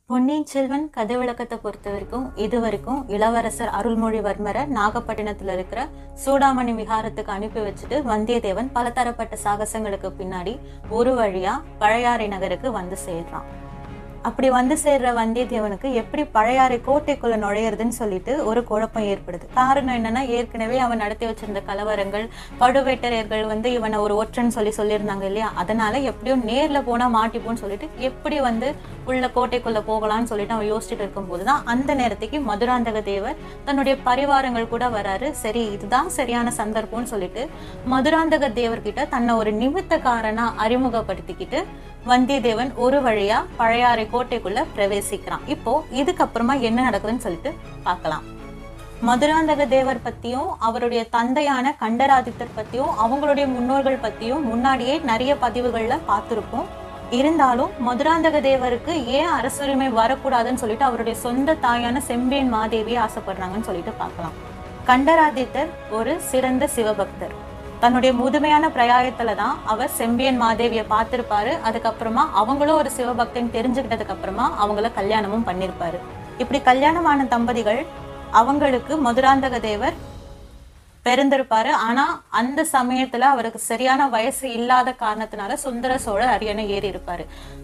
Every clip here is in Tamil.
பொன்னியின் செல்வன் கதை விளக்கத்தை பொறுத்த வரைக்கும் இது வரைக்கும் இளவரசர் அருள்மொழிவர்மரை நாகப்பட்டினத்துல இருக்கிற சூடாமணி விஹாரத்துக்கு அனுப்பி வச்சுட்டு வந்தியத்தேவன் பலதரப்பட்ட சாகசங்களுக்கு பின்னாடி ஒரு வழியா பழையாறை நகருக்கு வந்து சேர்றான் அப்படி வந்து சேர்ற வந்தியத்தேவனுக்கு எப்படி பழையாறை கோட்டைக்குள்ள நுழையிறதுன்னு சொல்லிட்டு ஒரு குழப்பம் ஏற்படுது காரணம் என்னன்னா ஏற்கனவே அவன் நடத்தி வச்சிருந்த கலவரங்கள் பழுவேட்டரையர்கள் வந்து இவனை ஒரு ஒற்றன் சொல்லி சொல்லியிருந்தாங்க இல்லையா அதனால எப்படியும் நேர்ல போனா மாட்டிப்போன்னு சொல்லிட்டு எப்படி வந்து உள்ள கோட்டைக்குள்ள போகலாம்னு சொல்லிட்டு அவன் யோசிச்சுட்டு இருக்கும்போது தான் அந்த நேரத்துக்கு மதுராந்தக தேவர் தன்னுடைய பரிவாரங்கள் கூட வராரு சரி இதுதான் சரியான சந்தர்ப்பம்னு சொல்லிட்டு மதுராந்தக தேவர்கிட்ட தன்னை ஒரு நிமித்தக்காரனா அறிமுகப்படுத்திக்கிட்டு வந்தியத்தேவன் ஒரு வழியா பழையாறை கோட்டைக்குள்ள பிரவேசிக்கிறான் இப்போ இதுக்கப்புறமா என்ன நடக்குதுன்னு சொல்லிட்டு பார்க்கலாம் மதுராந்தக தேவர் பத்தியும் அவருடைய தந்தையான கண்டராதித்தர் பத்தியும் அவங்களுடைய முன்னோர்கள் பத்தியும் முன்னாடியே நிறைய பதிவுகள்ல பார்த்திருப்போம் இருந்தாலும் மதுராந்தக தேவருக்கு ஏன் அரசுரிமை வரக்கூடாதுன்னு சொல்லிட்டு அவருடைய சொந்த தாயான செம்பியன் மாதேவி ஆசைப்படுறாங்கன்னு சொல்லிட்டு பார்க்கலாம் கண்டராதித்தர் ஒரு சிறந்த சிவபக்தர் தன்னுடைய முதுமையான பிரயாயத்துல தான் அவர் செம்பியன் மாதேவியை பார்த்திருப்பாரு அதுக்கப்புறமா அவங்களும் ஒரு சிவபக்தன் தெரிஞ்சுக்கிட்டதுக்கு அப்புறமா அவங்கள கல்யாணமும் பண்ணிருப்பாரு இப்படி கல்யாணமான தம்பதிகள் அவங்களுக்கு மதுராந்தக தேவர் பிறந்திருப்பாரு ஆனா அந்த சமயத்துல அவருக்கு சரியான வயசு இல்லாத காரணத்தினால சுந்தர சோழர் அரியணை ஏறி இருப்பாரு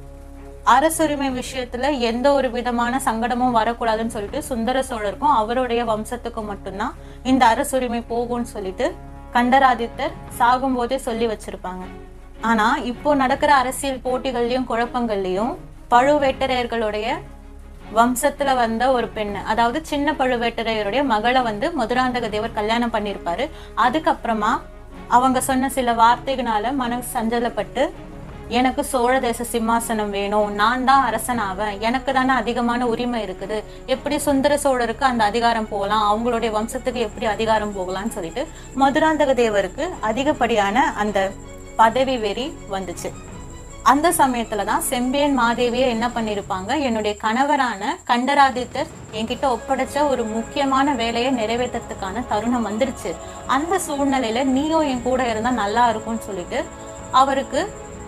அரசுரிமை விஷயத்துல எந்த ஒரு விதமான சங்கடமும் வரக்கூடாதுன்னு சொல்லிட்டு சுந்தர சோழருக்கும் அவருடைய வம்சத்துக்கும் மட்டும்தான் இந்த அரசுரிமை போகும்னு சொல்லிட்டு கண்டராதித்தர் சாகும்போதே சொல்லி வச்சிருப்பாங்க ஆனா இப்போ நடக்கிற அரசியல் போட்டிகள்லயும் குழப்பங்கள்லயும் பழுவேட்டரையர்களுடைய வம்சத்துல வந்த ஒரு பெண் அதாவது சின்ன பழுவேட்டரையருடைய மகளை வந்து மதுராந்தக தேவர் கல்யாணம் பண்ணியிருப்பாரு அதுக்கப்புறமா அவங்க சொன்ன சில வார்த்தைகளால மன சஞ்சலப்பட்டு எனக்கு சோழ தேச சிம்மாசனம் வேணும் நான் தான் அரசனாவேன் எனக்கு தானே அதிகமான உரிமை இருக்குது எப்படி சுந்தர சோழருக்கு அந்த அதிகாரம் போகலாம் அவங்களுடைய வம்சத்துக்கு எப்படி அதிகாரம் போகலாம்னு சொல்லிட்டு மதுராந்தக தேவருக்கு அதிகப்படியான அந்த பதவி வெறி வந்துச்சு அந்த சமயத்துல தான் செம்பியன் மாதேவியை என்ன பண்ணிருப்பாங்க என்னுடைய கணவரான கண்டராதித்தர் என்கிட்ட ஒப்படைச்ச ஒரு முக்கியமான வேலையை நிறைவேற்றத்துக்கான தருணம் வந்துருச்சு அந்த சூழ்நிலையில நீயும் என் கூட இருந்தா நல்லா இருக்கும்னு சொல்லிட்டு அவருக்கு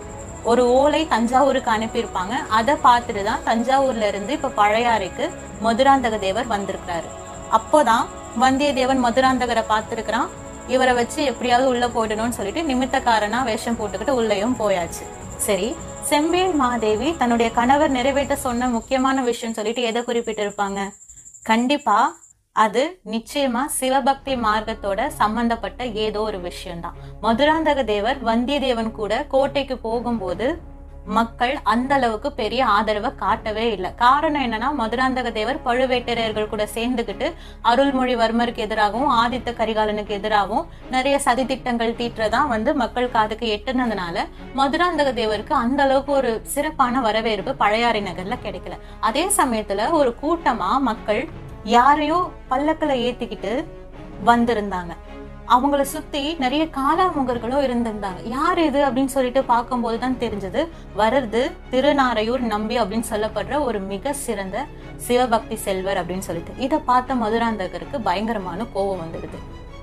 ஒரு ஓலை தஞ்சாவூருக்கு அனுப்பியிருப்பாங்க அதை பார்த்துட்டு தான் தஞ்சாவூர்ல இருந்து இப்ப பழையாறைக்கு மதுராந்தக தேவர் வந்திருக்கிறாரு அப்போதான் வந்தியத்தேவன் மதுராந்தகரை பார்த்திருக்கிறான் இவரை வச்சு எப்படியாவது உள்ள போயிடணும்னு சொல்லிட்டு நிமித்தக்காரனா வேஷம் போட்டுக்கிட்டு உள்ளேயும் போயாச்சு சரி செம்பியன் மாதேவி தன்னுடைய கணவர் நிறைவேற்ற சொன்ன முக்கியமான விஷயம் சொல்லிட்டு எதை குறிப்பிட்டு இருப்பாங்க கண்டிப்பா அது நிச்சயமா சிவபக்தி மார்க்கத்தோட சம்பந்தப்பட்ட ஏதோ ஒரு விஷயம்தான் மதுராந்தக தேவர் வந்தியத்தேவன் கூட கோட்டைக்கு போகும்போது மக்கள் அந்த அளவுக்கு பெரிய ஆதரவை காட்டவே இல்லை காரணம் என்னன்னா மதுராந்தக தேவர் பழுவேட்டரையர்கள் கூட சேர்ந்துக்கிட்டு அருள்மொழிவர்மருக்கு எதிராகவும் ஆதித்த கரிகாலனுக்கு எதிராகவும் நிறைய சதித்திட்டங்கள் தீட்டுறதான் வந்து மக்கள் காதுக்கு எட்டுனதுனால மதுராந்தக தேவருக்கு அந்த அளவுக்கு ஒரு சிறப்பான வரவேற்பு பழையாறை நகர்ல கிடைக்கல அதே சமயத்துல ஒரு கூட்டமா மக்கள் யாரையோ பல்லக்குல ஏத்திக்கிட்டு வந்திருந்தாங்க அவங்கள சுத்தி நிறைய காலாமுகர்களும் இருந்திருந்தாங்க யார் இது அப்படின்னு சொல்லிட்டு பார்க்கும்போது தான் தெரிஞ்சது வர்றது திருநாரையூர் நம்பி அப்படின்னு சொல்லப்படுற ஒரு மிக சிறந்த சிவபக்தி செல்வர் அப்படின்னு சொல்லிட்டு இதை பார்த்த மதுராந்தகருக்கு பயங்கரமான கோபம் வந்துடுது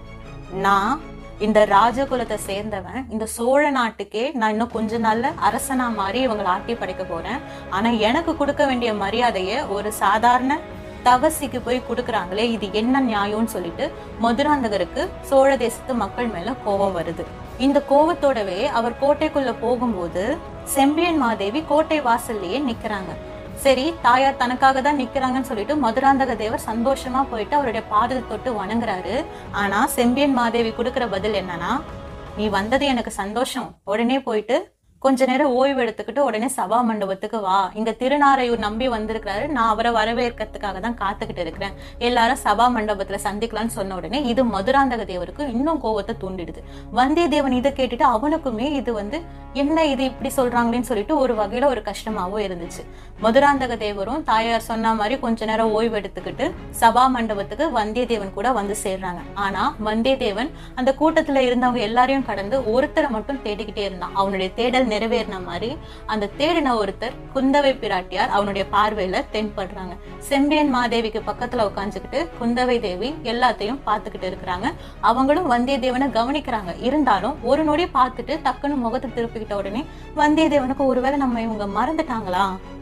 நான் இந்த ராஜகுலத்தை சேர்ந்தவன் இந்த சோழ நாட்டுக்கே நான் இன்னும் கொஞ்ச நாள்ல அரசனா மாறி இவங்களை ஆட்டி படைக்க போறேன் ஆனா எனக்கு கொடுக்க வேண்டிய மரியாதைய ஒரு சாதாரண தவசிக்கு போய் கொடுக்குறாங்களே இது என்ன நியாயம்னு சொல்லிட்டு மதுராந்தகருக்கு சோழ தேசத்து மக்கள் மேல கோபம் வருது இந்த கோபத்தோடவே அவர் கோட்டைக்குள்ள போகும்போது செம்பியன் மாதேவி கோட்டை வாசல்லையே நிக்கிறாங்க சரி தாயார் தனக்காக தான் நிக்கிறாங்கன்னு சொல்லிட்டு மதுராந்தக தேவர் சந்தோஷமா போயிட்டு அவருடைய பாதத்தை தொட்டு வணங்குறாரு ஆனா செம்பியன் மாதேவி கொடுக்கிற பதில் என்னன்னா நீ வந்தது எனக்கு சந்தோஷம் உடனே போயிட்டு கொஞ்ச நேரம் ஓய்வு எடுத்துக்கிட்டு உடனே சபா மண்டபத்துக்கு வா இங்க திருநாரையூர் நம்பி வந்திருக்கிறாரு நான் அவரை வரவேற்கிறதுக்காக தான் காத்துக்கிட்டு இருக்கிறேன் எல்லாரும் சபா மண்டபத்துல சந்திக்கலாம்னு சொன்ன உடனே இது மதுராந்தக தேவருக்கு இன்னும் கோவத்தை தூண்டிடுது வந்தியத்தேவன் இதை கேட்டுட்டு அவனுக்குமே இது வந்து என்ன இது இப்படி சொல்றாங்களேன்னு சொல்லிட்டு ஒரு வகையில ஒரு கஷ்டமாவும் இருந்துச்சு மதுராந்தக தேவரும் தாயார் சொன்ன மாதிரி கொஞ்ச நேரம் ஓய்வு எடுத்துக்கிட்டு சபா மண்டபத்துக்கு வந்தியத்தேவன் கூட வந்து சேர்றாங்க ஆனா வந்தியத்தேவன் அந்த கூட்டத்துல இருந்தவங்க எல்லாரையும் கடந்து ஒருத்தரை மட்டும் தேடிக்கிட்டே இருந்தான் அவனுடைய தேடல் நிறைவேறின மாதிரி அந்த தேடின ஒருத்தர் குந்தவை பிராட்டியார் அவனுடைய பார்வையில தென்படுறாங்க செம்பியன் மாதேவிக்கு பக்கத்துல உட்காந்துக்கிட்டு குந்தவை தேவி எல்லாத்தையும் பார்த்துக்கிட்டு இருக்கிறாங்க அவங்களும் வந்தியத்தேவனை கவனிக்கிறாங்க இருந்தாலும் ஒரு நொடி பார்த்துட்டு டக்குன்னு முகத்தை திருப்பிக்கிட்ட உடனே வந்தியத்தேவனுக்கு ஒருவேளை நம்ம இவங்க மறந்துட்டாங்களா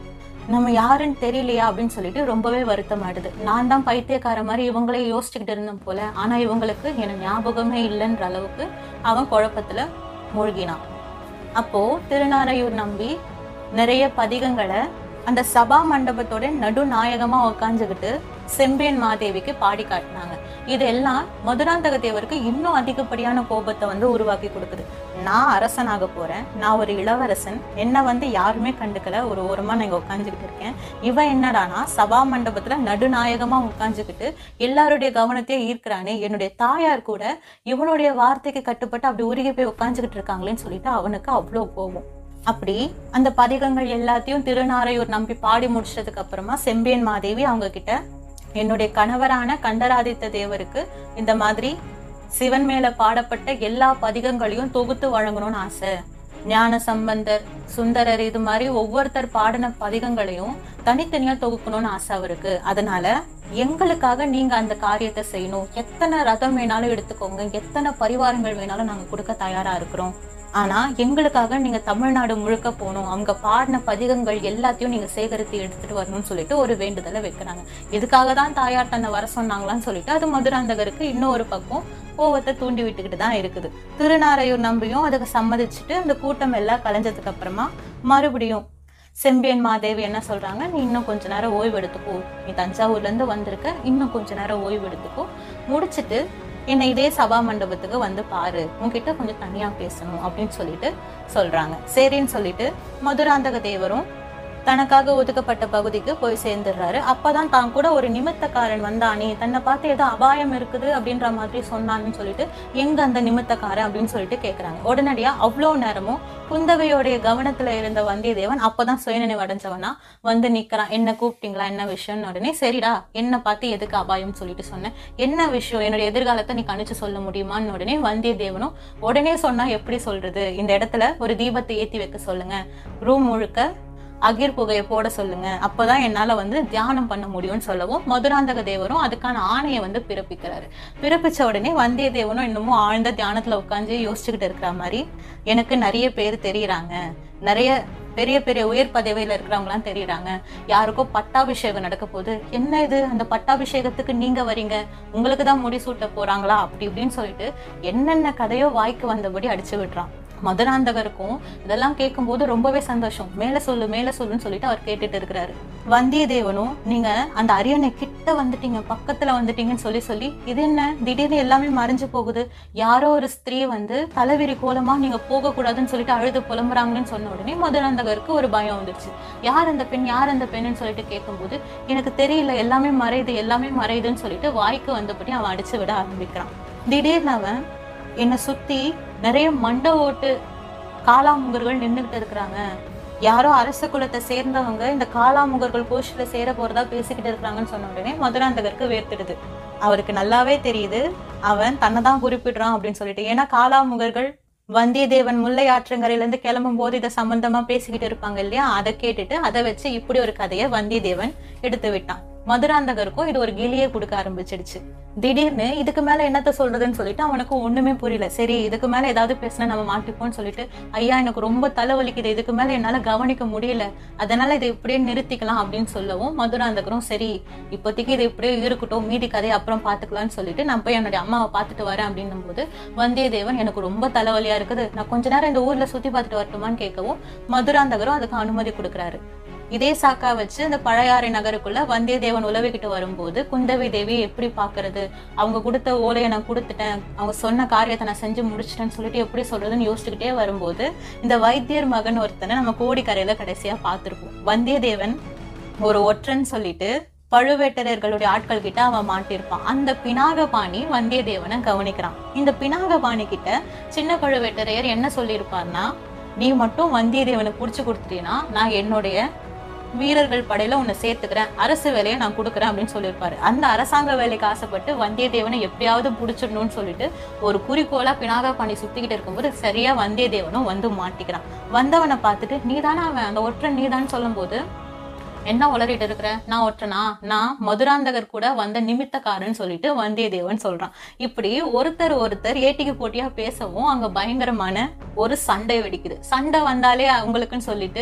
நம்ம யாருன்னு தெரியலையா அப்படின்னு சொல்லிட்டு ரொம்பவே வருத்தமாடுது நான் தான் பைத்தியக்கார மாதிரி இவங்களே யோசிச்சுக்கிட்டு இருந்தேன் போல ஆனா இவங்களுக்கு எனக்கு ஞாபகமே இல்லைன்ற அளவுக்கு அவன் குழப்பத்துல மூழ்கினான் அப்போ திருநாரையூர் நம்பி நிறைய பதிகங்களை அந்த சபா மண்டபத்தோட நடுநாயகமா உக்காந்துக்கிட்டு செம்பியன் மாதேவிக்கு பாடி காட்டினாங்க இதெல்லாம் மதுராந்தக தேவருக்கு இன்னும் அதிகப்படியான கோபத்தை வந்து உருவாக்கி கொடுக்குது நான் அரசனாக போறேன் நான் ஒரு இளவரசன் என்ன வந்து யாருமே கண்டுக்கல ஒரு ஓரமா நான் இங்க உட்காந்துக்கிட்டு இருக்கேன் இவன் என்னடானா சபா மண்டபத்துல நடுநாயகமா உட்காந்துக்கிட்டு எல்லாருடைய கவனத்தையும் ஈர்க்கிறானே என்னுடைய தாயார் கூட இவனுடைய வார்த்தைக்கு கட்டுப்பட்டு அப்படி உருகி போய் உட்காந்துக்கிட்டு இருக்காங்களேன்னு சொல்லிட்டு அவனுக்கு அவ்வளோ கோபம் அப்படி அந்த பதிகங்கள் எல்லாத்தையும் திருநாரையூர் நம்பி பாடி முடிச்சதுக்கு அப்புறமா செம்பியன் மாதேவி அவங்க கிட்ட என்னுடைய கணவரான கண்டராதித்த தேவருக்கு இந்த மாதிரி சிவன் மேல பாடப்பட்ட எல்லா பதிகங்களையும் தொகுத்து வழங்கணும்னு ஆசை ஞான சம்பந்தர் சுந்தரர் இது மாதிரி ஒவ்வொருத்தர் பாடின பதிகங்களையும் தனித்தனியா தொகுக்கணும்னு ஆசை அவருக்கு அதனால எங்களுக்காக நீங்க அந்த காரியத்தை செய்யணும் எத்தனை ரதம் வேணாலும் எடுத்துக்கோங்க எத்தனை பரிவாரங்கள் வேணாலும் நாங்க கொடுக்க தயாரா இருக்கிறோம் ஆனா எங்களுக்காக நீங்க தமிழ்நாடு முழுக்க போகணும் அவங்க பாடின பதிகங்கள் எல்லாத்தையும் நீங்க சேகரித்து எடுத்துட்டு வரணும்னு சொல்லிட்டு ஒரு வேண்டுதலை வைக்கிறாங்க இதுக்காக தான் தாயார் தன்னை வர சொன்னாங்களான்னு சொல்லிட்டு அது மதுராந்தகருக்கு இன்னொரு பக்கம் கோவத்தை தூண்டி விட்டுக்கிட்டு தான் இருக்குது திருநாரையூர் நம்பியும் அதுக்கு சம்மதிச்சுட்டு அந்த கூட்டம் எல்லாம் கலைஞ்சதுக்கு அப்புறமா மறுபடியும் செம்பியன் மாதேவி என்ன சொல்றாங்க நீ இன்னும் கொஞ்ச நேரம் ஓய்வு எடுத்துக்கோ நீ தஞ்சாவூர்ல இருந்து வந்திருக்க இன்னும் கொஞ்ச நேரம் ஓய்வு எடுத்துக்கோ முடிச்சிட்டு என்னை இதே சபா மண்டபத்துக்கு வந்து பாரு உன்கிட்ட கொஞ்சம் தனியா பேசணும் அப்படின்னு சொல்லிட்டு சொல்றாங்க சரின்னு சொல்லிட்டு மதுராந்தக தேவரும் தனக்காக ஒதுக்கப்பட்ட பகுதிக்கு போய் சேர்ந்துடுறாரு அப்பதான் தான் கூட ஒரு நிமித்தக்காரன் வந்தானே தன்னை பார்த்து ஏதோ அபாயம் இருக்குது அப்படின்ற மாதிரி சொன்னான்னு சொல்லிட்டு எங்க அந்த நிமித்தக்காரன் அப்படின்னு சொல்லிட்டு கேக்குறாங்க உடனடியா அவ்வளோ நேரமும் குந்தவையோடைய கவனத்துல இருந்த வந்தியத்தேவன் அப்பதான் சுயநினைவு அடைஞ்சவனா வந்து நிக்கிறான் என்ன கூப்பிட்டீங்களா என்ன விஷயம்னு உடனே சரிடா என்ன பார்த்து எதுக்கு அபாயம் சொல்லிட்டு சொன்னேன் என்ன விஷயம் என்னுடைய எதிர்காலத்தை நீ கணிச்சு சொல்ல முடியுமான்னு உடனே வந்தியத்தேவனும் உடனே சொன்னா எப்படி சொல்றது இந்த இடத்துல ஒரு தீபத்தை ஏத்தி வைக்க சொல்லுங்க ரூம் முழுக்க அகிர் புகையை போட சொல்லுங்க அப்பதான் என்னால வந்து தியானம் பண்ண முடியும்னு சொல்லவும் மதுராந்தக தேவரும் அதுக்கான ஆணையை வந்து பிறப்பிக்கிறாரு பிறப்பிச்ச உடனே வந்தியத்தேவனும் இன்னமும் ஆழ்ந்த தியானத்துல உட்காந்து யோசிச்சுக்கிட்டு இருக்கிற மாதிரி எனக்கு நிறைய பேர் தெரியுறாங்க நிறைய பெரிய பெரிய உயர் பதவியில இருக்கிறவங்களாம் தெரியுறாங்க யாருக்கோ பட்டாபிஷேகம் நடக்க போகுது என்ன இது அந்த பட்டாபிஷேகத்துக்கு நீங்க வரீங்க உங்களுக்கு தான் முடி சூட்ட போறாங்களா அப்படி இப்படின்னு சொல்லிட்டு என்னென்ன கதையோ வாய்க்கு வந்தபடி அடிச்சு விடுறான் மதுராந்தகருக்கும் இதெல்லாம் கேட்கும்போது ரொம்பவே சந்தோஷம் மேல சொல்லு மேல சொல்லுன்னு சொல்லிட்டு அவர் கேட்டுட்டு இருக்கிறாரு வந்தியத்தேவனும் நீங்க அந்த அரியணை கிட்ட வந்துட்டீங்க பக்கத்துல வந்துட்டீங்கன்னு சொல்லி சொல்லி இது என்ன திடீர்னு எல்லாமே மறைஞ்சு போகுது யாரோ ஒரு ஸ்திரீ வந்து தலைவிரி கோலமா நீங்க போக கூடாதுன்னு சொல்லிட்டு அழுது புலம்புறாங்கன்னு சொன்ன உடனே மதுராந்தகருக்கு ஒரு பயம் வந்துருச்சு யார் அந்த பெண் யார் அந்த பெண்ணுன்னு சொல்லிட்டு கேட்கும்போது எனக்கு தெரியல எல்லாமே மறையுது எல்லாமே மறையுதுன்னு சொல்லிட்டு வாய்க்கு வந்தபடி அவன் அடிச்சு விட ஆரம்பிக்கிறான் திடீர்னு அவன் என்னை சுத்தி நிறைய மண்ட ஓட்டு காலாமுகர்கள் நின்றுகிட்டு இருக்கிறாங்க யாரோ அரச குலத்தை சேர்ந்தவங்க இந்த காலாமுகர்கள் கோஷில சேர போறதா பேசிக்கிட்டு இருக்கிறாங்கன்னு சொன்ன உடனே மதுராந்தகருக்கு வேர்த்திடுது அவருக்கு நல்லாவே தெரியுது அவன் தன்னை தான் குறிப்பிடுறான் அப்படின்னு சொல்லிட்டு ஏன்னா காலாமுகர்கள் வந்தியத்தேவன் முல்லை ஆற்றங்கரையில இருந்து கிளம்பும் போது இதை சம்பந்தமா பேசிக்கிட்டு இருப்பாங்க இல்லையா அதை கேட்டுட்டு அதை வச்சு இப்படி ஒரு கதையை வந்தியத்தேவன் எடுத்து விட்டான் மதுராந்தகருக்கும் இது ஒரு கிளியே கொடுக்க ஆரம்பிச்சிடுச்சு திடீர்னு இதுக்கு மேல என்னத்த சொல்றதுன்னு சொல்லிட்டு அவனுக்கு ஒண்ணுமே புரியல சரி இதுக்கு மேல ஏதாவது பேசினா நம்ம மாட்டிப்போம்னு சொல்லிட்டு ஐயா எனக்கு ரொம்ப தலைவலிக்குது இதுக்கு மேல என்னால கவனிக்க முடியல அதனால இதை இப்படியே நிறுத்திக்கலாம் அப்படின்னு சொல்லவும் மதுராந்தகரும் சரி இப்போதைக்கு இது இப்படியே இருக்கட்டும் மீதி கதையை அப்புறம் பாத்துக்கலாம்னு சொல்லிட்டு நான் போய் என்னுடைய அம்மாவை பார்த்துட்டு வரேன் அப்படின்னும் போது வந்தியத்தேவன் எனக்கு ரொம்ப தலைவலியா இருக்குது நான் கொஞ்ச நேரம் இந்த ஊர்ல சுத்தி பார்த்துட்டு வரட்டுமான்னு கேட்கவும் மதுராந்தகரும் அதுக்கு அனுமதி கொடுக்குறாரு இதே சாக்கா வச்சு அந்த பழையாறை நகருக்குள்ள வந்தியத்தேவன் உலவிக்கிட்டு வரும்போது குந்தவி தேவி எப்படி பாக்குறது அவங்க கொடுத்த ஓலையை நான் கொடுத்துட்டேன் அவங்க சொன்ன காரியத்தை நான் செஞ்சு முடிச்சிட்டேன்னு சொல்லிட்டு எப்படி சொல்றதுன்னு யோசிச்சுக்கிட்டே வரும்போது இந்த வைத்தியர் மகன் ஒருத்தனை நம்ம கோடிக்கரையில கடைசியா பார்த்திருப்போம் வந்தியத்தேவன் ஒரு ஒற்றன் சொல்லிட்டு பழுவேட்டரர்களுடைய ஆட்கள் கிட்ட அவன் மாட்டிருப்பான் அந்த பினாகபாணி வந்தியத்தேவனை கவனிக்கிறான் இந்த பினாகபாணி கிட்ட சின்ன பழுவேட்டரையர் என்ன சொல்லியிருப்பார்னா நீ மட்டும் வந்தியத்தேவனை புடிச்சு கொடுத்துட்டீன்னா நான் என்னுடைய வீரர்கள் படையில உன்னை சேர்த்துக்கிறேன் அரசு வேலையை நான் கொடுக்குறேன் அப்படின்னு சொல்லியிருப்பாரு அந்த அரசாங்க வேலைக்கு ஆசைப்பட்டு வந்தியத்தேவனை எப்படியாவது புடிச்சிடணும்னு சொல்லிட்டு ஒரு குறிக்கோளா பினாகபாணி சுத்திக்கிட்டு இருக்கும்போது சரியா வந்தியத்தேவனும் வந்து மாட்டிக்கிறான் வந்தவனை பார்த்துட்டு நீதானே அவன் அந்த ஒற்றன் நீதான்னு சொல்லும்போது என்ன உளறிட்டு இருக்கிற நான் ஒற்றனா நான் மதுராந்தகர் கூட வந்த நிமித்தக்காரன்னு சொல்லிட்டு வந்தியத்தேவன் சொல்றான் இப்படி ஒருத்தர் ஒருத்தர் ஏட்டிக்கு போட்டியா பேசவும் அங்க பயங்கரமான ஒரு சண்டை வெடிக்குது சண்டை வந்தாலே அவங்களுக்குன்னு சொல்லிட்டு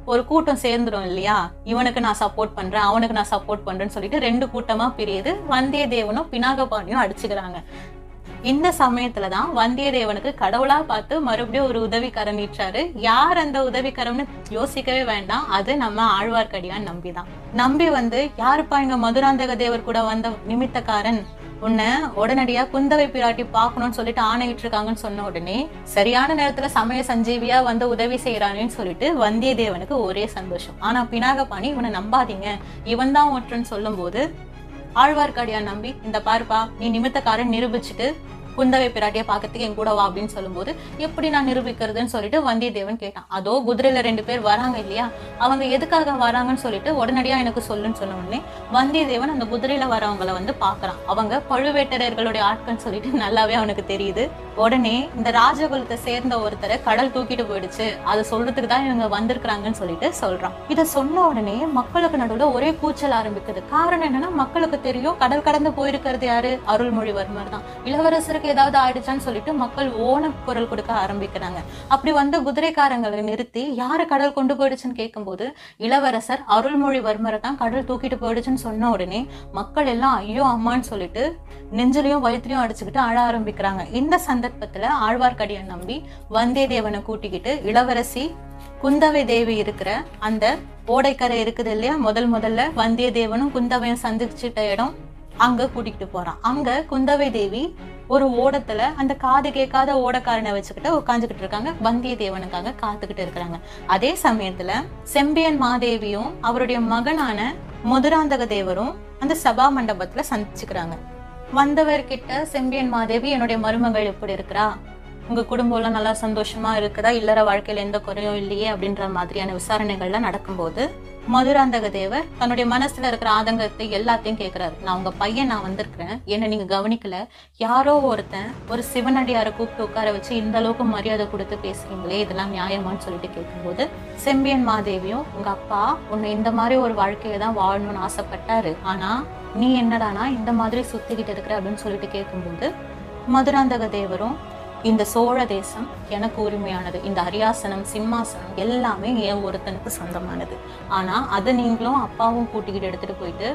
ஒரு கூட்டம் சேர்ந்துடும் இல்லையா இவனுக்கு நான் சப்போர்ட் பண்றேன் அவனுக்கு நான் சப்போர்ட் பண்றேன்னு சொல்லிட்டு ரெண்டு கூட்டமா பிரியுது வந்தியத்தேவனும் பினாகபாணியும் அடிச்சுக்கிறாங்க இந்த சமயத்துல தான் வந்தியத்தேவனுக்கு கடவுளா பார்த்து மறுபடியும் ஒரு உதவிக்கரம் நீட்டாரு யார் அந்த உதவிக்கரம்னு யோசிக்கவே வேண்டாம் அது நம்ம ஆழ்வார்க்கடியான் நம்பி தான் நம்பி வந்து யாருப்பா இங்க மதுராந்தக தேவர் கூட வந்த நிமித்தக்காரன் உன்னை உடனடியா குந்தவை பிராட்டி பார்க்கணும்னு சொல்லிட்டு ஆணையிட்டு இருக்காங்கன்னு சொன்ன உடனே சரியான நேரத்துல சமய சஞ்சீவியா வந்து உதவி செய்யறானேன்னு சொல்லிட்டு வந்தியத்தேவனுக்கு ஒரே சந்தோஷம் ஆனா பினாகபாணி இவனை நம்பாதீங்க இவன் தான் ஒற்றுன்னு சொல்லும் போது ஆழ்வார்க்கடியான் நம்பி இந்த பாருப்பா நீ நிமித்தக்காரன் நிரூபிச்சுட்டு குந்தவை பிராட்டியை பார்க்கறதுக்கு என் கூட வா அப்படின்னு சொல்லும்போது எப்படி நான் நிரூபிக்கிறதுன்னு சொல்லிட்டு வந்தியத்தேவன் கேட்டான் அதோ குதிரையில ரெண்டு பேர் வராங்க இல்லையா அவங்க எதுக்காக வராங்கன்னு சொல்லிட்டு உடனடியா எனக்கு சொல்லுன்னு சொன்ன உடனே வந்தியத்தேவன் அந்த குதிரையில வரவங்கள வந்து பாக்குறான் அவங்க பழுவேட்டரர்களுடைய ஆட்கள்னு சொல்லிட்டு நல்லாவே அவனுக்கு தெரியுது உடனே இந்த ராஜகுலத்தை சேர்ந்த ஒருத்தரை கடல் தூக்கிட்டு போயிடுச்சு அதை சொல்றதுக்கு தான் இவங்க வந்திருக்கிறாங்கன்னு சொல்லிட்டு சொல்றான் இதை சொன்ன உடனே மக்களுக்கு நடுவுல ஒரே கூச்சல் ஆரம்பிக்குது காரணம் என்னன்னா மக்களுக்கு தெரியும் கடல் கடந்து போயிருக்கிறது யாரு அருள்மொழிவர்மர் தான் இளவரசருக்கு ஏதாவது ஆயிடுச்சான்னு சொல்லிட்டு மக்கள் ஓன குரல் கொடுக்க ஆரம்பிக்கிறாங்க அப்படி வந்து குதிரைக்காரங்களை நிறுத்தி யாரு கடல் கொண்டு போயிடுச்சுன்னு கேட்கும்போது இளவரசர் அருள்மொழிவர்மரை தான் கடல் தூக்கிட்டு போயிடுச்சுன்னு சொன்ன உடனே மக்கள் எல்லாம் ஐயோ அம்மான்னு சொல்லிட்டு நெஞ்சிலையும் வயிற்றுலையும் அடிச்சுக்கிட்டு அழ ஆரம்பிக்கிறாங்க இந்த சந்தர்ப்பத்துல ஆழ்வார்க்கடியான் நம்பி வந்தியத்தேவனை கூட்டிக்கிட்டு இளவரசி குந்தவை தேவி இருக்கிற அந்த ஓடைக்கரை இருக்குது இல்லையா முதல் முதல்ல வந்தியத்தேவனும் குந்தவையும் சந்திச்சிட்ட இடம் அங்க கூட்டிகிட்டு போறான் அங்க குந்தவை தேவி ஒரு ஓடத்துல அந்த காது கேட்காத ஓடக்காரனை வச்சுக்கிட்டு உட்காந்துக்கிட்டு இருக்காங்க வந்தியத்தேவனுக்காக காத்துக்கிட்டு இருக்கிறாங்க அதே சமயத்துல செம்பியன் மாதேவியும் அவருடைய மகனான மதுராந்தக தேவரும் அந்த சபா மண்டபத்துல சந்திச்சுக்கிறாங்க வந்தவர்கிட்ட செம்பியன் மாதேவி என்னுடைய மருமகள் எப்படி இருக்கிறா உங்க குடும்பம் எல்லாம் நல்லா சந்தோஷமா இருக்குதா இல்லற வாழ்க்கையில எந்த குறையும் இல்லையே அப்படின்ற மாதிரியான விசாரணைகள்லாம் நடக்கும்போது மதுராந்தக தேவர் தன்னுடைய மனசுல இருக்கிற ஆதங்கத்தை எல்லாத்தையும் கேக்குறாரு நான் உங்க பையன் நான் வந்திருக்கிறேன் என்ன நீங்க கவனிக்கல யாரோ ஒருத்தன் ஒரு சிவனடியாரை கூப்பிட்டு உட்கார வச்சு இந்த அளவுக்கு மரியாதை கொடுத்து பேசுறீங்களே இதெல்லாம் நியாயமான்னு சொல்லிட்டு கேட்கும்போது செம்பியன் மாதேவியும் உங்க அப்பா உன்னை இந்த மாதிரி ஒரு வாழ்க்கையை தான் வாழணும்னு ஆசைப்பட்டாரு ஆனா நீ என்னடானா இந்த மாதிரி சுத்திக்கிட்டு இருக்கிற அப்படின்னு சொல்லிட்டு கேட்கும்போது மதுராந்தக தேவரும் இந்த சோழ தேசம் எனக்கு உரிமையானது இந்த அரியாசனம் சிம்மாசனம் எல்லாமே என் ஒருத்தனுக்கு சொந்தமானது ஆனா அதை நீங்களும் அப்பாவும் கூட்டிக்கிட்டு எடுத்துட்டு போயிட்டு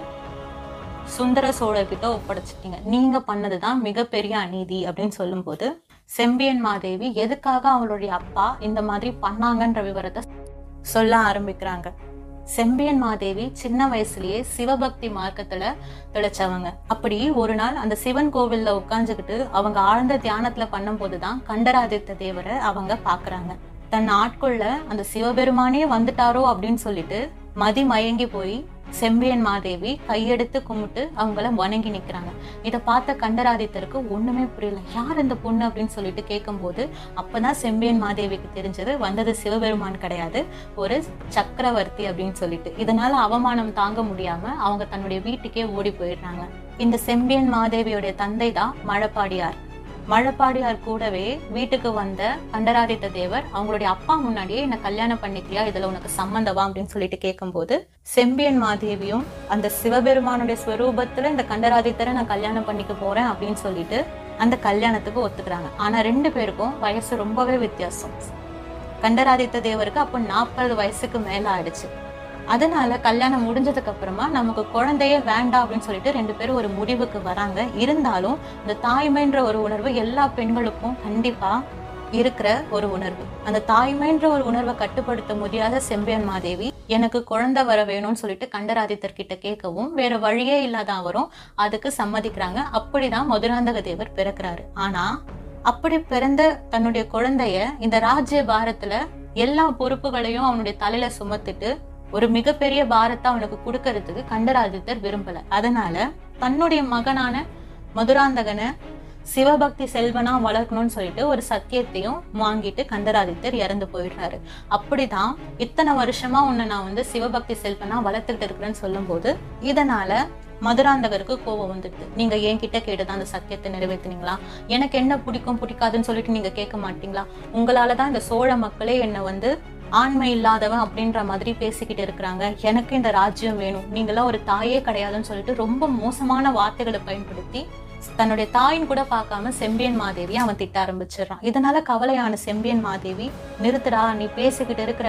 சுந்தர சோழர்கிட்ட ஒப்படைச்சிட்டீங்க நீங்க பண்ணதுதான் மிகப்பெரிய அநீதி அப்படின்னு சொல்லும்போது செம்பியன் மாதேவி எதுக்காக அவளுடைய அப்பா இந்த மாதிரி பண்ணாங்கன்ற விவரத்தை சொல்ல ஆரம்பிக்கிறாங்க செம்பியன் மாதேவி சின்ன வயசுலயே சிவபக்தி மார்க்கத்துல திளைச்சவங்க அப்படி ஒரு நாள் அந்த சிவன் கோவில்ல உட்காந்துக்கிட்டு அவங்க ஆழ்ந்த தியானத்துல பண்ணும் போதுதான் கண்டராதித்த தேவரை அவங்க பாக்குறாங்க தன் ஆட்கொள்ள அந்த சிவபெருமானே வந்துட்டாரோ அப்படின்னு சொல்லிட்டு மதி மயங்கி போய் செம்பியன் மாதேவி கையெடுத்து கும்பிட்டு அவங்கள வணங்கி நிக்கிறாங்க இதை பார்த்த கண்டராதித்தருக்கு ஒண்ணுமே புரியல யார் இந்த பொண்ணு அப்படின்னு சொல்லிட்டு கேட்கும்போது அப்பதான் செம்பியன் மாதேவிக்கு தெரிஞ்சது வந்தது சிவபெருமான் கிடையாது ஒரு சக்கரவர்த்தி அப்படின்னு சொல்லிட்டு இதனால அவமானம் தாங்க முடியாம அவங்க தன்னுடைய வீட்டுக்கே ஓடி போயிடுறாங்க இந்த செம்பியன் மாதேவியோட தந்தை தான் மழப்பாடியார் மழப்பாடியார் கூடவே வீட்டுக்கு வந்த கண்டராதித்த தேவர் அவங்களுடைய அப்பா முன்னாடியே என்ன கல்யாணம் பண்ணிக்கிறியா இதுல உனக்கு சம்மந்தவா அப்படின்னு சொல்லிட்டு கேட்கும்போது செம்பியன் மாதேவியும் அந்த சிவபெருமானுடைய ஸ்வரூபத்துல இந்த கண்டராதித்தரை நான் கல்யாணம் பண்ணிக்க போறேன் அப்படின்னு சொல்லிட்டு அந்த கல்யாணத்துக்கு ஒத்துக்கிறாங்க ஆனா ரெண்டு பேருக்கும் வயசு ரொம்பவே வித்தியாசம் கண்டராதித்த தேவருக்கு அப்போ நாற்பது வயசுக்கு மேல ஆயிடுச்சு அதனால கல்யாணம் முடிஞ்சதுக்கு அப்புறமா நமக்கு குழந்தையே வேண்டாம் அப்படின்னு சொல்லிட்டு ரெண்டு பேரும் ஒரு முடிவுக்கு வராங்க இருந்தாலும் இந்த தாய்மைன்ற ஒரு உணர்வு எல்லா பெண்களுக்கும் கண்டிப்பா இருக்கிற ஒரு உணர்வு அந்த தாய்மைன்ற ஒரு உணர்வை கட்டுப்படுத்த முடியாத செம்பியன் மாதேவி எனக்கு குழந்தை வர வேணும்னு சொல்லிட்டு கண்டராதித்தர் கிட்ட கேட்கவும் வேற வழியே இல்லாத அவரும் அதுக்கு சம்மதிக்கிறாங்க அப்படிதான் மதுராந்தக தேவர் பிறக்கிறாரு ஆனா அப்படி பிறந்த தன்னுடைய குழந்தைய இந்த ராஜ்ய பாரத்துல எல்லா பொறுப்புகளையும் அவனுடைய தலையில சுமத்திட்டு ஒரு மிகப்பெரிய பாரத்தை அவனுக்கு கொடுக்கறதுக்கு கண்டராதித்தர் விரும்பல அதனால தன்னுடைய மகனான மதுராந்தகனை சிவபக்தி செல்வனா வளர்க்கணும்னு சொல்லிட்டு ஒரு சத்தியத்தையும் வாங்கிட்டு கண்டராதித்தர் இறந்து போயிடுறாரு அப்படிதான் இத்தனை வருஷமா உன்னை நான் வந்து சிவபக்தி செல்வனா வளர்த்துக்கிட்டு இருக்கிறேன்னு சொல்லும்போது இதனால மதுராந்தகருக்கு கோபம் வந்துட்டு நீங்க என்கிட்ட கேட்டுதான் அந்த சத்தியத்தை நிறைவேத்துனீங்களா எனக்கு என்ன பிடிக்கும் பிடிக்காதுன்னு சொல்லிட்டு நீங்க கேட்க மாட்டீங்களா உங்களாலதான் இந்த சோழ மக்களே என்னை வந்து ஆண்மை இல்லாதவன் அப்படின்ற மாதிரி பேசிக்கிட்டு இருக்கிறாங்க எனக்கு இந்த ராஜ்யம் வேணும் நீங்களாம் ஒரு தாயே கிடையாதுன்னு சொல்லிட்டு ரொம்ப மோசமான வார்த்தைகளை பயன்படுத்தி தன்னுடைய தாயின் கூட பார்க்காம செம்பியன் மாதேவி அவன் திட்ட ஆரம்பிச்சிடுறான் இதனால கவலையான செம்பியன் மாதேவி நிறுத்துடா நீ பேசிக்கிட்டு இருக்கிற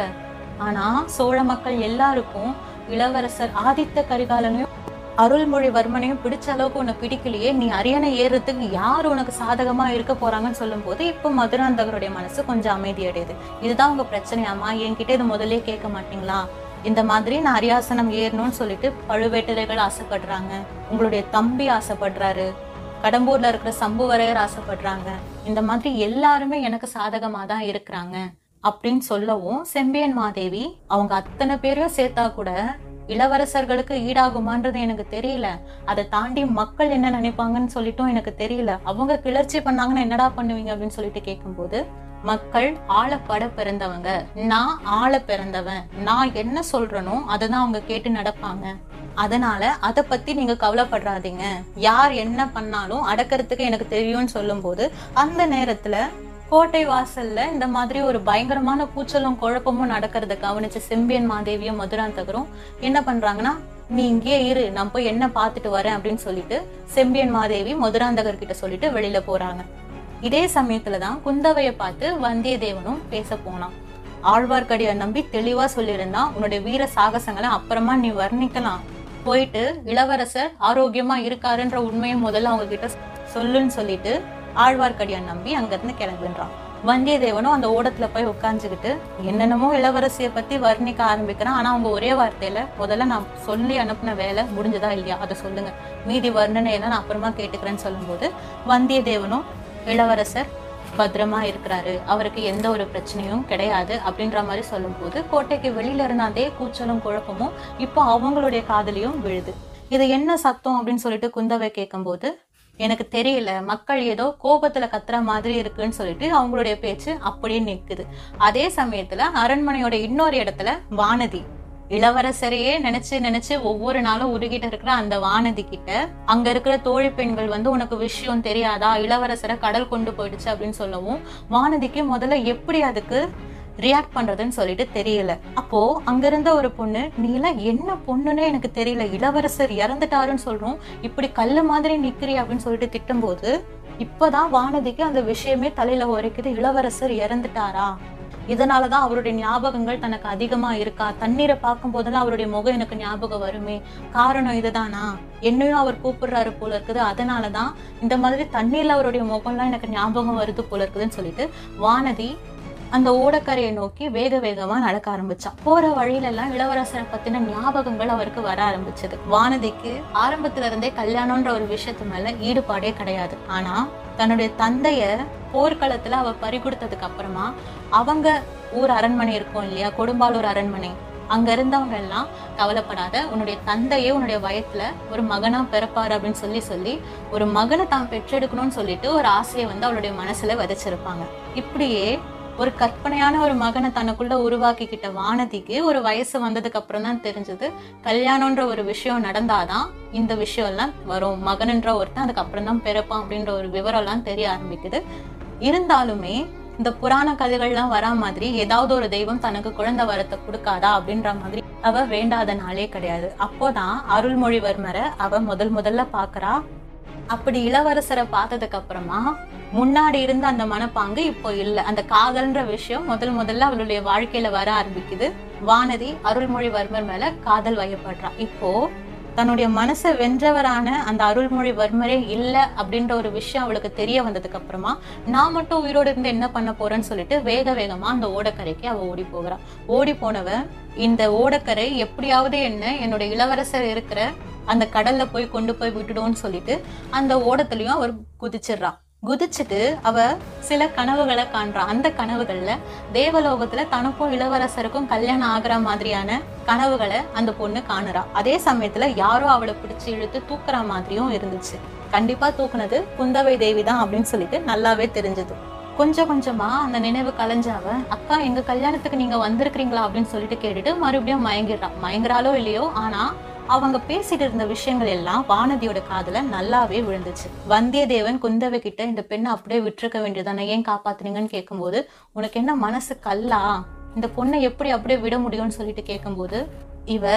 ஆனா சோழ மக்கள் எல்லாருக்கும் இளவரசர் ஆதித்த கரிகாலனையும் அருள்மொழிவர்மனையும் பிடிச்ச அளவுக்கு உன்னை பிடிக்கலையே நீ அரியணை ஏறுறதுக்கு யார் உனக்கு சாதகமா இருக்க போறாங்கன்னு சொல்லும் போது இப்போ மதுராந்தகருடைய மனசு கொஞ்சம் அமைதியடையுது இதுதான் உங்க பிரச்சனையாமா என்கிட்ட இது முதல்ல கேட்க மாட்டீங்களா இந்த மாதிரி நான் அரியாசனம் ஏறணும்னு சொல்லிட்டு பழுவேட்டரைகள் ஆசைப்படுறாங்க உங்களுடைய தம்பி ஆசைப்படுறாரு கடம்பூர்ல இருக்கிற சம்புவரையர் ஆசைப்படுறாங்க இந்த மாதிரி எல்லாருமே எனக்கு சாதகமா தான் இருக்கிறாங்க அப்படின்னு சொல்லவும் செம்பியன் மாதேவி அவங்க அத்தனை பேரையும் சேர்த்தா கூட இளவரசர்களுக்கு ஈடாகுமான்றது எனக்கு தெரியல அதை தாண்டி மக்கள் என்ன நினைப்பாங்கன்னு சொல்லிட்டும் எனக்கு தெரியல அவங்க கிளர்ச்சி பண்ணாங்கன்னா என்னடா பண்ணுவீங்க அப்படின்னு சொல்லிட்டு கேட்கும்போது மக்கள் ஆழப்பட பிறந்தவங்க நான் ஆள பிறந்தவன் நான் என்ன சொல்றேனோ அதை தான் அவங்க கேட்டு நடப்பாங்க அதனால அதை பத்தி நீங்க கவலைப்படுறாதீங்க யார் என்ன பண்ணாலும் அடக்கிறதுக்கு எனக்கு தெரியும்னு சொல்லும்போது அந்த நேரத்துல கோட்டை வாசல்ல இந்த மாதிரி ஒரு பயங்கரமான கூச்சலும் குழப்பமும் நடக்கிறத கவனிச்ச செம்பியன் மாதேவியும் மதுராந்தகரும் என்ன பண்றாங்கன்னா நீ இங்கேயே இரு நான் போய் என்ன பார்த்துட்டு வரேன் அப்படின்னு சொல்லிட்டு செம்பியன் மாதேவி மதுராந்தகர் கிட்ட சொல்லிட்டு வெளியில போறாங்க இதே சமயத்துலதான் குந்தவைய பார்த்து வந்தியத்தேவனும் பேச போனான் ஆழ்வார்க்கடியார் நம்பி தெளிவா சொல்லியிருந்தான் உன்னுடைய வீர சாகசங்களை அப்புறமா நீ வர்ணிக்கலாம் போயிட்டு இளவரசர் ஆரோக்கியமா இருக்காருன்ற உண்மையை முதல்ல அவங்க கிட்ட சொல்லுன்னு சொல்லிட்டு ஆழ்வார்க்கடியான் நம்பி அங்கிருந்து கிளம்புன்றான் வந்தியத்தேவனும் அந்த ஓடத்துல போய் உட்காந்துக்கிட்டு என்னென்னமோ இளவரசிய பத்தி வர்ணிக்க ஆரம்பிக்கிறான் ஆனா அவங்க ஒரே வார்த்தையில முதல்ல நான் சொல்லி அனுப்பின வேலை முடிஞ்சதா இல்லையா அதை சொல்லுங்க மீதி வர்ணனை எல்லாம் நான் அப்புறமா கேட்டுக்கிறேன்னு சொல்லும்போது வந்தியத்தேவனும் இளவரசர் பத்திரமா இருக்கிறாரு அவருக்கு எந்த ஒரு பிரச்சனையும் கிடையாது அப்படின்ற மாதிரி சொல்லும்போது கோட்டைக்கு வெளியில இருந்த அதே கூச்சலும் குழப்பமும் இப்போ அவங்களுடைய காதலியும் விழுது இது என்ன சத்தம் அப்படின்னு சொல்லிட்டு குந்தவை கேட்கும்போது எனக்கு தெரியல மக்கள் ஏதோ கோபத்துல கத்துற மாதிரி இருக்குன்னு சொல்லிட்டு அவங்களுடைய பேச்சு அப்படியே நிக்குது அதே சமயத்துல அரண்மனையோட இன்னொரு இடத்துல வானதி இளவரசரையே நினைச்சு நினைச்சு ஒவ்வொரு நாளும் உருகிட்டு இருக்கிற அந்த வானதி கிட்ட அங்க இருக்கிற தோழி பெண்கள் வந்து உனக்கு விஷயம் தெரியாதா இளவரசரை கடல் கொண்டு போயிடுச்சு அப்படின்னு சொல்லவும் வானதிக்கு முதல்ல எப்படி அதுக்கு ரியாக்ட் பண்றதுன்னு சொல்லிட்டு தெரியல அப்போ அங்க இருந்த ஒரு பொண்ணு நீ எல்லாம் என்ன பொண்ணுன்னே எனக்கு தெரியல இளவரசர் இறந்துட்டாருன்னு சொல்றோம் இப்படி கல்லு மாதிரி நிக்கிறீ அப்படின்னு சொல்லிட்டு திட்டும்போது இப்பதான் வானதிக்கு அந்த விஷயமே தலையில உரைக்குது இளவரசர் இறந்துட்டாரா இதனாலதான் அவருடைய ஞாபகங்கள் தனக்கு அதிகமா இருக்கா தண்ணீரை பார்க்கும் போதெல்லாம் அவருடைய முகம் எனக்கு ஞாபகம் வருமே காரணம் இதுதானா என்னையும் அவர் கூப்பிடுறாரு போல இருக்குது அதனாலதான் இந்த மாதிரி தண்ணீர்ல அவருடைய முகம்லாம் எனக்கு ஞாபகம் வருது போல இருக்குதுன்னு சொல்லிட்டு வானதி அந்த ஓடக்கரையை நோக்கி வேக வேகமா நடக்க ஆரம்பிச்சான் போற வழியில எல்லாம் இளவரசரை பத்தின ஞாபகங்கள் அவருக்கு வர ஆரம்பிச்சது வானதிக்கு ஆரம்பத்துல இருந்தே கல்யாணம்ன்ற ஒரு விஷயத்து மேல ஈடுபாடே கிடையாது ஆனா தன்னுடைய தந்தைய போர்க்களத்துல அவ பறி கொடுத்ததுக்கு அப்புறமா அவங்க ஊர் அரண்மனை இருக்கும் இல்லையா கொடும்பாலூர் அரண்மனை அங்க இருந்தவங்க எல்லாம் கவலைப்படாத உன்னுடைய தந்தையே உன்னுடைய வயத்துல ஒரு மகனா பிறப்பாரு அப்படின்னு சொல்லி சொல்லி ஒரு மகனை தான் பெற்றெடுக்கணும்னு சொல்லிட்டு ஒரு ஆசையை வந்து அவளுடைய மனசுல விதைச்சிருப்பாங்க இப்படியே ஒரு கற்பனையான ஒரு மகனை தனக்குள்ள உருவாக்கிக்கிட்ட வானதிக்கு ஒரு வயசு வந்ததுக்கு அப்புறம் தான் தெரிஞ்சது கல்யாணம்ன்ற ஒரு விஷயம் நடந்தாதான் இந்த விஷயம் எல்லாம் வரும் மகன்ன்ற ஒருத்தன் அதுக்கப்புறம் தான் பிறப்பான் அப்படின்ற ஒரு விவரம் எல்லாம் தெரிய ஆரம்பிக்குது இருந்தாலுமே இந்த புராண கதைகள்லாம் வரா மாதிரி ஏதாவது ஒரு தெய்வம் தனக்கு குழந்தை வரத்தை கொடுக்காதா அப்படின்ற மாதிரி அவ வேண்டாத நாளே கிடையாது அப்போதான் அருள்மொழிவர்மரை அவ முதல் முதல்ல பாக்குறா அப்படி இளவரசரை பார்த்ததுக்கு அப்புறமா முன்னாடி இருந்த அந்த மனப்பாங்கு இப்போ இல்ல அந்த காதல்ன்ற விஷயம் முதல் முதல்ல அவளுடைய வாழ்க்கையில வர ஆரம்பிக்குது வானதி அருள்மொழிவர்மர் மேல காதல் வயப்படுறா இப்போ தன்னுடைய மனசை வென்றவரான அந்த அருள்மொழிவர்மரே இல்ல அப்படின்ற ஒரு விஷயம் அவளுக்கு தெரிய வந்ததுக்கு அப்புறமா நான் மட்டும் உயிரோடு இருந்து என்ன பண்ண போறேன்னு சொல்லிட்டு வேக வேகமா அந்த ஓடக்கரைக்கு அவ ஓடி போகிறா ஓடி போனவ இந்த ஓடக்கரை எப்படியாவது என்ன என்னோட இளவரசர் இருக்கிற அந்த கடல்ல போய் கொண்டு போய் விட்டுடும்னு சொல்லிட்டு அந்த ஓடத்துலயும் அவர் குதிச்சிடுறா குதிச்சுட்டு அவ சில கனவுகளை காண்றா அந்த கனவுகள்ல தேவலோகத்துல தனக்கும் இளவரசருக்கும் கல்யாணம் ஆகுற மாதிரியான கனவுகளை அந்த பொண்ணு காணுறா அதே சமயத்துல யாரோ அவளை பிடிச்சு இழுத்து தூக்குற மாதிரியும் இருந்துச்சு கண்டிப்பா தூக்குனது குந்தவை தேவி தான் அப்படின்னு சொல்லிட்டு நல்லாவே தெரிஞ்சது கொஞ்சம் கொஞ்சமா அந்த நினைவு கலைஞ்சாவ அக்கா எங்க கல்யாணத்துக்கு நீங்க வந்திருக்கிறீங்களா அப்படின்னு சொல்லிட்டு கேட்டுட்டு மறுபடியும் மயங்கிடுறா மயங்குறாலோ இல்லையோ ஆனா அவங்க பேசிட்டு இருந்த விஷயங்கள் எல்லாம் வானதியோட காதுல நல்லாவே விழுந்துச்சு வந்தியத்தேவன் குந்தவை கிட்ட இந்த பெண்ணை அப்படியே விட்டுருக்க வேண்டியதானே ஏன் காப்பாத்துனீங்கன்னு கேட்கும்போது உனக்கு என்ன மனசு கல்லா இந்த பொண்ணை எப்படி அப்படியே விட முடியும்னு சொல்லிட்டு கேட்கும்போது இவ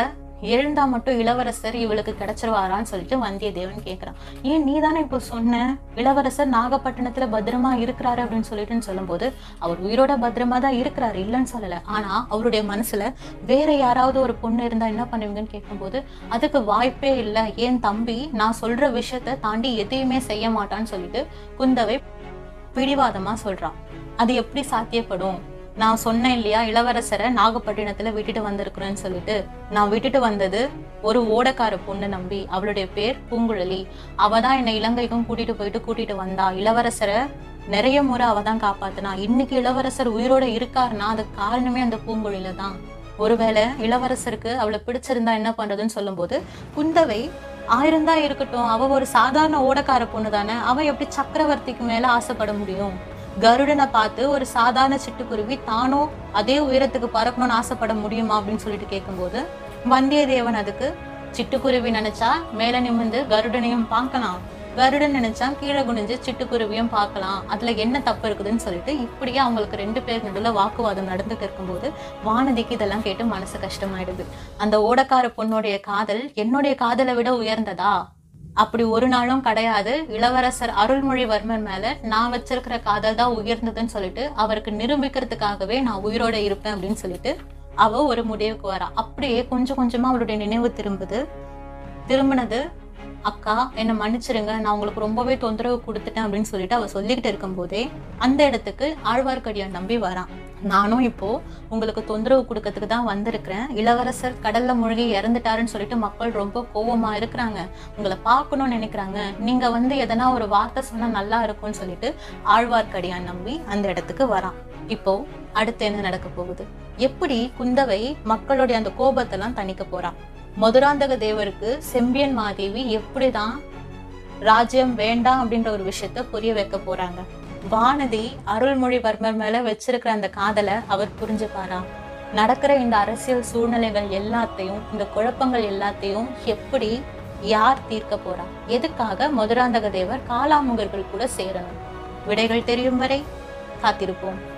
எழுந்தா மட்டும் இளவரசர் இவளுக்கு கிடைச்சிருவாரான்னு சொல்லிட்டு வந்தியத்தேவன் கேக்குறான் ஏன் நீ தானே இப்போ சொன்ன இளவரசர் நாகப்பட்டினத்துல பத்திரமா இருக்கிறாரு அப்படின்னு சொல்லிட்டுன்னு சொல்லும்போது அவர் உயிரோட பத்திரமா தான் இருக்கிறாரு இல்லைன்னு சொல்லல ஆனா அவருடைய மனசுல வேற யாராவது ஒரு பொண்ணு இருந்தா என்ன பண்ணுவீங்கன்னு கேட்கும்போது அதுக்கு வாய்ப்பே இல்லை ஏன் தம்பி நான் சொல்ற விஷயத்த தாண்டி எதையுமே செய்ய மாட்டான்னு சொல்லிட்டு குந்தவை பிடிவாதமா சொல்றான் அது எப்படி சாத்தியப்படும் நான் சொன்னேன் இல்லையா இளவரசரை நாகப்பட்டினத்துல விட்டுட்டு வந்திருக்கிறேன்னு சொல்லிட்டு நான் விட்டுட்டு வந்தது ஒரு ஓடக்கார பொண்ணு நம்பி அவளுடைய பேர் பூங்குழலி அவ தான் என்னை இலங்கைக்கும் கூட்டிட்டு போயிட்டு கூட்டிட்டு வந்தா இளவரசரை நிறைய முறை அவ தான் காப்பாத்தினா இன்னைக்கு இளவரசர் உயிரோட இருக்காருன்னா அதுக்கு காரணமே அந்த பூங்குழலில தான் ஒருவேளை இளவரசருக்கு அவளை பிடிச்சிருந்தா என்ன பண்றதுன்னு சொல்லும்போது குந்தவை ஆயிரம் தான் இருக்கட்டும் அவ ஒரு சாதாரண ஓடக்கார பொண்ணு தானே அவ எப்படி சக்கரவர்த்திக்கு மேல ஆசைப்பட முடியும் கருடனை பார்த்து ஒரு சாதாரண சிட்டுக்குருவி தானும் அதே உயரத்துக்கு பறக்கணும்னு ஆசைப்பட முடியுமா அப்படின்னு சொல்லிட்டு கேட்கும்போது வந்தியத்தேவன் அதுக்கு சிட்டுக்குருவி நினைச்சா மேல நிமிர்ந்து கருடனையும் பார்க்கலாம் கருடன் நினைச்சா கீழே குனிஞ்சு சிட்டுக்குருவியும் பார்க்கலாம் அதுல என்ன தப்பு இருக்குதுன்னு சொல்லிட்டு இப்படியே அவங்களுக்கு ரெண்டு பேர் நடுவில் வாக்குவாதம் நடந்துட்டு இருக்கும்போது வானதிக்கு இதெல்லாம் கேட்டு மனசு கஷ்டமாயிடுது அந்த ஓடக்கார பொண்ணுடைய காதல் என்னுடைய காதலை விட உயர்ந்ததா அப்படி ஒரு நாளும் கிடையாது இளவரசர் அருள்மொழிவர்மன் மேல நான் வச்சிருக்கிற காதல் தான் உயர்ந்ததுன்னு சொல்லிட்டு அவருக்கு நிரூபிக்கிறதுக்காகவே நான் உயிரோட இருப்பேன் அப்படின்னு சொல்லிட்டு அவ ஒரு முடிவுக்கு வரா அப்படியே கொஞ்சம் கொஞ்சமா அவளுடைய நினைவு திரும்புது திரும்பினது அக்கா என்னை மன்னிச்சிருங்க நான் உங்களுக்கு ரொம்பவே தொந்தரவு கொடுத்துட்டேன் அப்படின்னு சொல்லிட்டு அவ சொல்லிக்கிட்டு இருக்கும்போதே அந்த இடத்துக்கு ஆழ்வார்க்கடியான் நம்பி வரான் நானும் இப்போ உங்களுக்கு தொந்தரவு கொடுக்கறதுக்கு தான் வந்திருக்கிறேன் இளவரசர் கடல்ல மூழ்கி இறந்துட்டாருன்னு சொல்லிட்டு மக்கள் ரொம்ப கோவமா இருக்கிறாங்க உங்களை பார்க்கணும்னு நினைக்கிறாங்க நீங்க வந்து எதனா ஒரு வார்த்தை சொன்னா நல்லா இருக்கும்னு சொல்லிட்டு ஆழ்வார்க்கடியான் நம்பி அந்த இடத்துக்கு வரான் இப்போ அடுத்து என்ன நடக்க போகுது எப்படி குந்தவை மக்களுடைய அந்த கோபத்தெல்லாம் தணிக்க போறா மதுராந்தக தேவருக்கு செம்பியன் மாதேவி எப்படிதான் ராஜ்யம் வேண்டாம் அப்படின்ற ஒரு விஷயத்த புரிய வைக்க போறாங்க வானதி அருள்மொழிவர்மர் மேல வச்சிருக்கிற அந்த காதலை அவர் புரிஞ்சுப்பாரா நடக்கிற இந்த அரசியல் சூழ்நிலைகள் எல்லாத்தையும் இந்த குழப்பங்கள் எல்லாத்தையும் எப்படி யார் தீர்க்க போறா எதுக்காக மதுராந்தக தேவர் காலாமுகர்கள் கூட சேரணும் விடைகள் தெரியும் வரை காத்திருப்போம்